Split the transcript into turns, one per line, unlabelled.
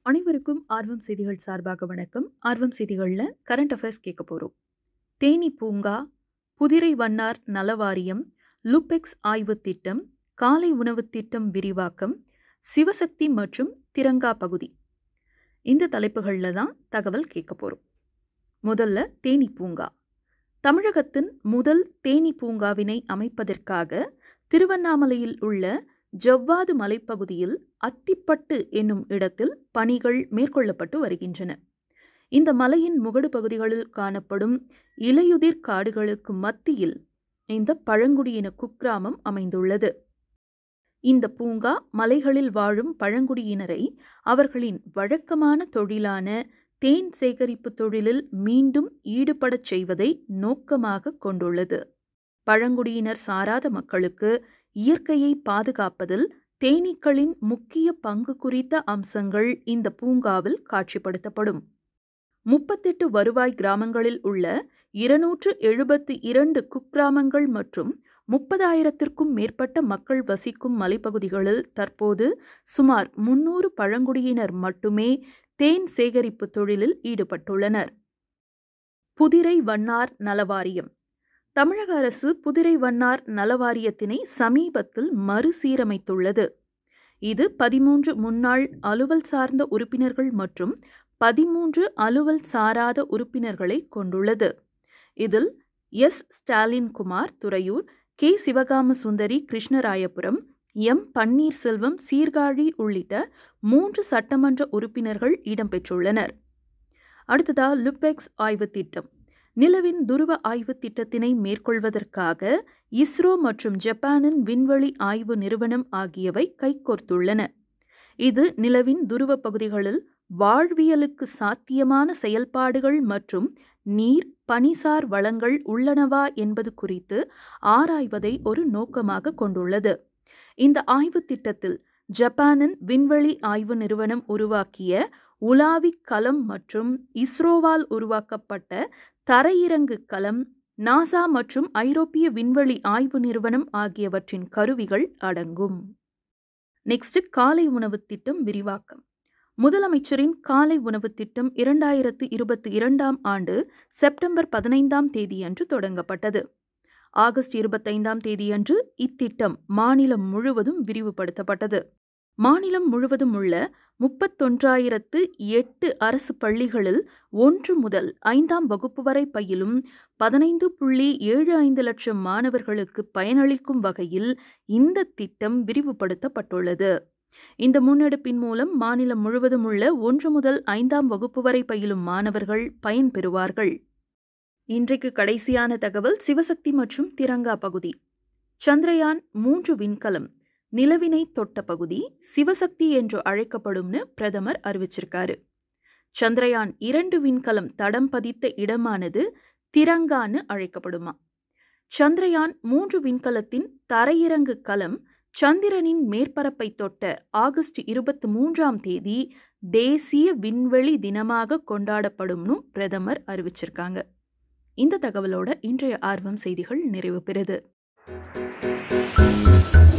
அனைவருக்கும் ஆர்வம் செய்திகள் சார்பாக வணக்கம் ஆர்வம் செய்திகளில் கரண்ட் அஃபேர்ஸ் கேட்க போகிறோம் தேனி பூங்கா புதிரை வண்ணார் நலவாரியம் லுபெக்ஸ் ஆய்வுத் திட்டம் காலை உணவுத் திட்டம் விரிவாக்கம் சிவசக்தி மற்றும் திரங்கா பகுதி இந்த தலைப்புகளில் தான் தகவல் கேட்க போகிறோம் முதல்ல தேனி பூங்கா தமிழகத்தின் முதல் தேனி பூங்காவினை அமைப்பதற்காக திருவண்ணாமலையில் உள்ள ஜவ்வாது மலைப்பகுதியில் அத்திப்பட்டு என்னும் இடத்தில் பணிகள் மேற்கொள்ளப்பட்டு வருகின்றன இந்த மலையின் முகடு பகுதிகளில் காணப்படும் இலையுதிர் காடுகளுக்கு மத்தியில் இந்த பழங்குடியின குக்கிராமம் அமைந்துள்ளது இந்த பூங்கா மலைகளில் வாழும் பழங்குடியினரை அவர்களின் வழக்கமான தொழிலான தேன் சேகரிப்பு தொழிலில் மீண்டும் ஈடுபடச் செய்வதை நோக்கமாக கொண்டுள்ளது பழங்குடியினர் சாராத மக்களுக்கு இயற்கையை பாதுகாப்பதில் தேனீக்களின் முக்கிய பங்கு குறித்த அம்சங்கள் இந்த பூங்காவில் காட்சிப்படுத்தப்படும் முப்பத்தெட்டு வருவாய் கிராமங்களில் உள்ள இருநூற்று எழுபத்தி இரண்டு குக்கிராமங்கள் மற்றும் முப்பதாயிரத்திற்கும் மேற்பட்ட மக்கள் வசிக்கும் மலைப்பகுதிகளில் தற்போது சுமார் முன்னூறு பழங்குடியினர் மட்டுமே தேன் சேகரிப்பு தொழிலில் ஈடுபட்டுள்ளனர் புதிரை வண்ணார் நலவாரியம் தமிழக அரசு புதிரை வண்ணார் நலவாரியத்தினை சமீபத்தில் மறுசீரமைத்துள்ளது இது பதிமூன்று முன்னாள் அலுவல் சார்ந்த உறுப்பினர்கள் மற்றும் பதிமூன்று அலுவல் சாராத உறுப்பினர்களை கொண்டுள்ளது இதில் S Stalin Kumar Thuraiyur K Sivakama Sundari Krishnarayapuram M Panneerselvam Sirkazhi உள்ளிட்ட மூன்று சட்டமன்ற உறுப்பினர்கள் இடம்பெற்றுள்ளனர் அடுத்ததா லுபெக்ஸ் ஆய்வுத் திட்டம் நிலவின் துருவ ஆய்வுத் திட்டத்தினை மேற்கொள்வதற்காக இஸ்ரோ மற்றும் ஜப்பானின் விண்வெளி ஆய்வு நிறுவனம் ஆகியவை கைகோர்த்துள்ளன இது நிலவின் துருவ பகுதிகளில் வாழ்வியலுக்கு சாத்தியமான செயல்பாடுகள் மற்றும் நீர் பனிசார் வளங்கள் உள்ளனவா என்பது குறித்து ஆராய்வதை ஒரு நோக்கமாக கொண்டுள்ளது இந்த ஆய்வுத் திட்டத்தில் ஜப்பானின் விண்வெளி ஆய்வு நிறுவனம் உருவாக்கிய உலாவிக் களம் மற்றும் இஸ்ரோவால் உருவாக்கப்பட்ட தரையிறங்கு களம் நாசா மற்றும் ஐரோப்பிய விண்வெளி ஆய்வு நிறுவனம் ஆகியவற்றின் கருவிகள் அடங்கும் நெக்ஸ்ட் காலை உணவுத் திட்டம் விரிவாக்கம் முதலமைச்சரின் காலை உணவுத் திட்டம் இரண்டாயிரத்து இருபத்தி இரண்டாம் ஆண்டு செப்டம்பர் பதினைந்தாம் தேதியன்று தொடங்கப்பட்டது ஆகஸ்ட் இருபத்தைந்தாம் தேதியன்று இத்திட்டம் மாநிலம் முழுவதும் விரிவுபடுத்தப்பட்டது மாநிலம் முழுவதும் உள்ள முப்பத்தொன்றாயிரத்து எட்டு அரசு பள்ளிகளில் ஒன்று முதல் ஐந்தாம் வகுப்பு வரை பயிலும் பதினைந்து புள்ளி ஏழு ஐந்து லட்சம் மாணவர்களுக்கு பயனளிக்கும் வகையில் இந்த திட்டம் விரிவுபடுத்தப்பட்டுள்ளது இந்த முன்னெடுப்பின் மூலம் மாநிலம் முழுவதும் உள்ள ஒன்று முதல் ஐந்தாம் வகுப்பு வரை பயிலும் மாணவர்கள் பயன்பெறுவார்கள் இன்றைக்கு கடைசியான தகவல் சிவசக்தி மற்றும் திரங்கா பகுதி சந்திரயான் மூன்று விண்கலம் நிலவினை தொட்ட பகுதி சிவசக்தி என்று அழைக்கப்படும்னு பிரதமர் அறிவிச்சிருக்காரு சந்திரயான் இரண்டு விண்கலம் தடம் பதித்த இடமானது திரங்கான்னு அழைக்கப்படுமா சந்திரயான் மூன்று விண்கலத்தின் தரையிறங்கு கலம் சந்திரனின் மேற்பரப்பை தொட்ட ஆகஸ்ட் இருபத்தி மூன்றாம் தேதி தேசிய விண்வெளி தினமாக கொண்டாடப்படும்னு பிரதமர் அறிவிச்சிருக்காங்க இந்த தகவலோட இன்றைய ஆர்வம் செய்திகள் நிறைவு பெறுது